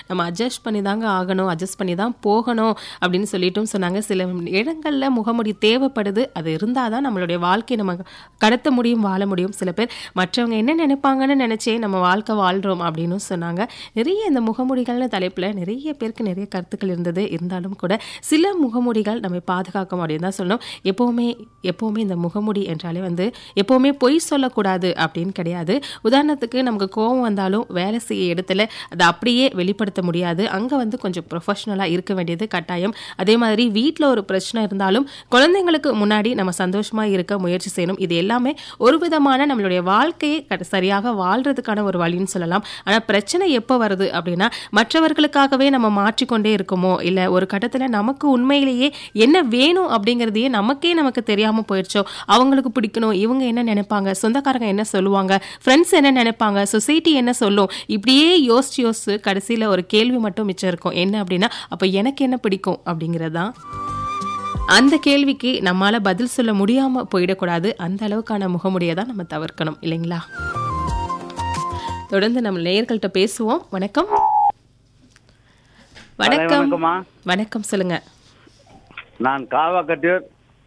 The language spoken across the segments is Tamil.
நம்ம அட்ஜஸ்ட் பண்ணி தாங்க ஆகணும் அட்ஜஸ்ட் பண்ணி தான் போகணும் அப்படின்னு சொல்லிட்டும் சொன்னாங்க சில இடங்களில் முகமுடி தேவைப்படுது அது இருந்தால் தான் நம்மளுடைய வாழ்க்கை நம்ம கடத்த முடியும் வாழ முடியும் சில பேர் மற்றவங்க என்ன நினைப்பாங்கன்னு நினச்சே நம்ம வாழ்க்கை வாழ்கிறோம் அப்படின்னு சொன்னாங்க நிறைய இந்த முகமுடிகள்னு தலைப்பில் நிறைய பேருக்கு நிறைய கருத்துக்கள் இருந்தது இருந்தாலும் கூட சில முகமுடிகள் நம்ம பாதுகாக்கும் அப்படின்னு தான் சொல்லணும் எப்போவுமே எப்போவுமே இந்த முகமுடி என்றாலே வந்து எப்போவுமே பொய் சொல்லக்கூடாது அப்படின்னு கிடையாது உதாரணத்துக்கு நமக்கு கோபம் வந்தாலும் வேலை செய்ய இடத்துல அதை அப்படியே வெளிப்படுத்த முடியாது அங்கே வந்து கொஞ்சம் ப்ரொஃபஷ்னலாக இருக்க வேண்டியது கட்டாயம் அதே மாதிரி வீட்டில் ஒரு பிரச்சனை இருந்தாலும் குழந்தைங்களுக்கு முன்னாடி நம்ம சந்தோஷமாக இருக்க முயற்சி செய்யணும் இது எல்லாமே ஒரு விதமான நம்மளுடைய வாழ்க்கையை கட- சரியாக வாழ்றதுக்கான ஒரு வழின்னு சொல்லலாம் ஆனால் பிரச்சனை எப்போ வருது அப்படின்னா மற்றவர்களுக்காகவே நம்ம மாற்றிக்கொண்டே இருக்கோமோ இல்லை ஒரு கட்டத்தில் நமக்கு உண்மையிலேயே என்ன வேணும் அப்படிங்கிறதையே நமக்கே நமக்கு தெரியாமல் போயிடுச்சோ அவங்களுக்கு பிடிக்கணும் இவங்க என்ன நினைப்பாங்க சொந்தக்காரங்க என்ன சொல்லுவாங்க ஃப்ரெண்ட்ஸ் என்ன நினைப்பாங்க சொசைட்டி என்ன சொல்லும் இப்படியே யோசிச்சு யோசிச்சு கடைசியில் ஒரு கேள்வி மட்டும் மிச்சம் இருக்கும் என்ன அப்படின்னா அப்போ எனக்கு என்ன பிடிக்கும் அப்படிங்கிறது தான் அந்த கேள்விக்கு நம்மால பதில் சொல்ல முடியாம போயிடக்கூடாது அந்த அளவுக்கான முகமுடியை தான் நம்ம தவிர்க்கணும் இல்லைங்களா தொடர்ந்து நம்ம நேயர்கள்ட்ட பேசுவோம் வணக்கம் வணக்கம் வணக்கம்மா வணக்கம் சொல்லுங்க நான் காவாக்கட்டியூர்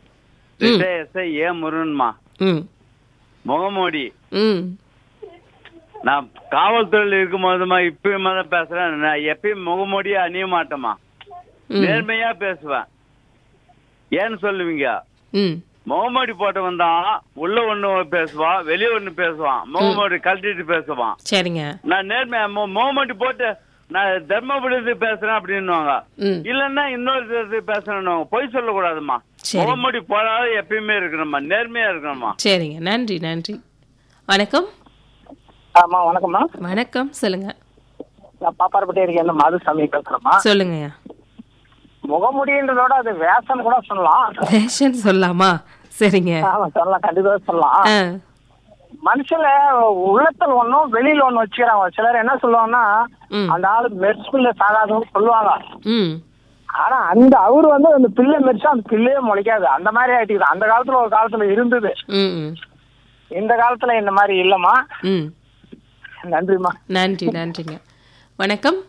எஸ்ஐ ஏ முருகன்மா ம் முகமூடி ம் நான் காவல்துறையில் இருக்கும் போதுமா இப்பயுமா தான் பேசுறேன் நான் எப்பயும் முகமூடியே அணிய மாட்டேம்மா ம். நேர்மையா பேசுவேன் ஏன்னு சொல்லுவீங்க ம் முகமூடி போட்டவன் தான் உள்ள ஒண்ணு பேசுவான் வெளியே ஒண்ணு பேசுவான் முகமூடி கழட்டிட்டு பேசுவான் சரிங்க நான் நேர்மையா மு- முகமூடி போட்டு நான் தர்மபுரத்து பேசுறேன் அப்படின்னுவாங்க ம் இல்லன்னா இன்னொரு இடத்துக்கு பேசணும் பொய் சொல்லக்கூடாதும்மா சரி. முகமூடி போடாத எப்பயுமே இருக்கணும்மா நேர்மையா இருக்கணும்மா சரிங்க நன்றி நன்றி வணக்கம் ஆமா வணக்கம்மா வணக்கம் சொல்லுங்க நான் பாப்பாரப்பட்டி இருக்கேன் மாதுசாமி பேசுறேம்மா சொல்லுங்கய்யா முகமுடின்றதோட அது வேஷம் கூட சொல்லலாம் ஃபேஷன் சொல்லலாமா சரிங்க ஆமா சொல்லலாம் கண்டிப்பா சொல்லலாம் ஆ மனுஷங்க உள்ளத்துல ஒண்ணும் வெளியில ஒண்ணு வச்சுக்கிறாங்க சிலர் என்ன சொல்லுவாங்கன்னா ம். அந்த ஆளு மெர்ஸ்பில்ல சாகாதுன்னு சொல்லுவாங்க ம் ஆனா அந்த அவரு வந்து அந்த பிள்ளை மெரிச்சா அந்த பிள்ளையே முளைக்காது அந்த மாதிரி ஆயிட்டுக்குது அந்த காலத்துல ஒரு காலத்துல இருந்தது ம் ம் இந்த காலத்துல இந்த மாதிரி இல்லம்மா ம் நன்றிம்மா நன்றி நன்றிங்க வணக்கம்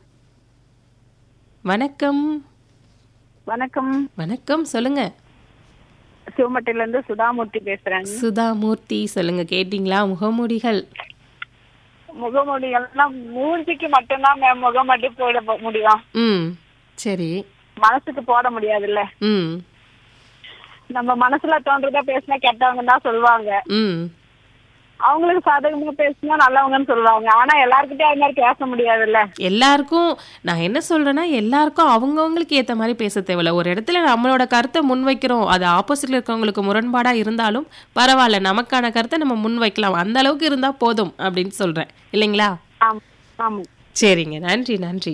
வணக்கம் வணக்கம் வணக்கம் சொல்லுங்க சிவமட்டையில இருந்து சுதாமூர்த்தி பேசுறேங்க சுதாமூர்த்தி சொல்லுங்க கேட்டிங்களா முகமூடிகள் முகமூடி எல்லாம் மூஞ்சிக்கு மட்டும்தான் மேம் முகமூடி போட போ- முடியும் ம் சரி மனசுக்கு போட முடியாதுல்ல ம் நம்ம மனசுல தோன்றதா பேசினா கெட்டவங்க தான் சொல்லுவாங்க ம் அவங்களுக்கு சாதகமா பேசினா நல்லவங்கன்னு சொல்லுவாங்க ஆனா எல்லாருக்கிட்டயும் அது மாதிரி பேச முடியாதுல்ல எல்லாருக்கும் நான் என்ன சொல்றேன்னா எல்லாருக்கும் அவங்கவங்களுக்கு ஏத்த மாதிரி பேச தேவையில்ல ஒரு இடத்துல நம்மளோட கருத்தை முன்வைக்கிறோம் அது ஆப்போசிட்ல இருக்கவங்களுக்கு முரண்பாடா இருந்தாலும் பரவாயில்ல நமக்கான கருத்தை நம்ம முன்வைக்கலாம் அந்த அளவுக்கு இருந்தா போதும் அப்படின்னு சொல்றேன் இல்லைங்களா ஆமா ஆமா சரிங்க நன்றி நன்றி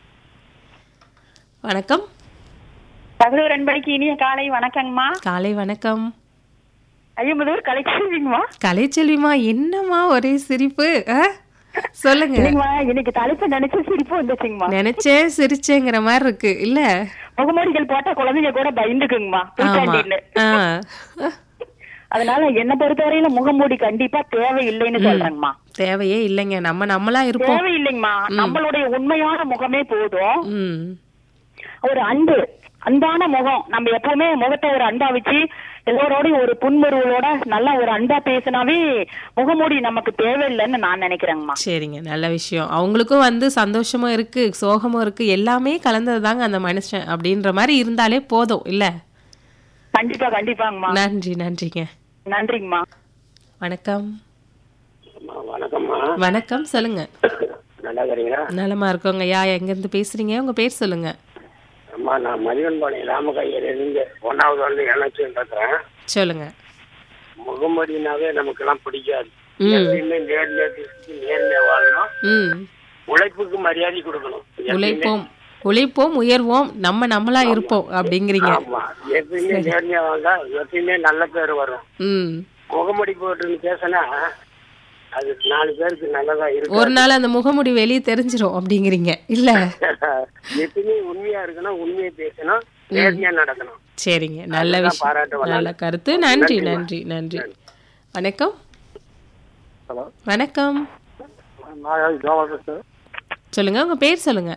வணக்கம் தகவல் அன்படிக்கு இனிய காலை வணக்கங்கம்மா காலை வணக்கம் ஐயம்பதூர் கலைச்சிருவீங்கம்மா கலைச்செல்விமா என்னம்மா ஒரே சிரிப்பு ஆ? சொல்லுங்க இல்லைங்கம்மா இன்னைக்கு தலைப்பு நினைச்சு சிரிப்பு வந்துச்சுங்கம்மா நினைச்சேன் சிரிச்சேங்கிற மாதிரி இருக்கு இல்ல முகமூடிகள் போட்டா குழந்தைங்க கூட பயந்துக்குங்கம்மா ஆமா புதுசாண்டின்னு. ஆ. அதனால என்ன பொறுத்தவரையில முகமூடி கண்டிப்பா தேவையில்லைன்னு சொல்றேங்கம்மா தேவையே இல்லைங்க நம்ம நம்மளா இருப்போம் தேவையில்லைங்கம்மா நம்மளுடைய உண்மையான முகமே போதும் ம் ஒரு அன்பு அன்பான முகம் நம்ம எப்பவுமே முகத்தை ஒரு அன்பா வச்சு எல்லோரோடையும் ஒரு புன்முறுவலோட நல்லா ஒரு அன்பா பேசினாவே முகமூடி நமக்கு தேவையில்லைன்னு நான் நினைக்கிறேங்கம்மா சரிங்க நல்ல விஷயம் அவங்களுக்கும் வந்து சந்தோஷமும் இருக்கு சோகமும் இருக்கு எல்லாமே கலந்தது தாங்க அந்த மனுஷன் அப்படின்ற மாதிரி இருந்தாலே போதும் இல்ல கண்டிப்பா கண்டிப்பாங்கம்மா நன்றி நன்றிங்க நன்றிங்கம்மா வணக்கம் வணக்கம்மா வணக்கம் சொல்லுங்க நல்லா இருக்கிறீங்களா நலமா இருக்கோங்க யா எங்க இருந்து பேசுறீங்க உங்க பேர் சொல்லுங்க அம்மா நான் மதிவன்பாளையம் ராமகையிலிருந்து ஒன்னாவது வந்து எனக்கு பேசுறேன் சொல்லுங்க முகமடினாவே நமக்கு எல்லாம் பிடிக்காது ம். எப்பயுமே நேர்மையா பேசி நேர்மையா வாழணும் ம் உழைப்புக்கு மரியாதை கொடுக்கணும் எப்பயுமே- உழைப்போம் உழைப்போம் உயர்வோம் நம்ம நம்மளா இருப்போம் அப்படிங்கிறீங்க ஆமா எப்பயுமே நேர்மையா வாழ்ந்தா எப்பயுமே நல்ல பேர் வரும் ம் முகமடி போட்டு பேசினா அது நாலு பேருக்கு நல்லதா இருக்கு ஒரு நாள் அந்த முகமுடி வெளியே தெரிஞ்சிரும் அப்படிங்கிறீங்க இல்ல எப்பயுமே உண்மையா இருக்கணும் உண்மையை பேசணும் நேர்மையா நடக்கணும் சரிங்க நல்ல அதுதான் விஷயம் பாராட்ட நல்ல கருத்து நன்றி நன்றி நன்றி வணக்கம் ஹலோ வணக்கம் நான் ஜோவா பேசுறேன் சொல்லுங்க உங்க பேர் சொல்லுங்க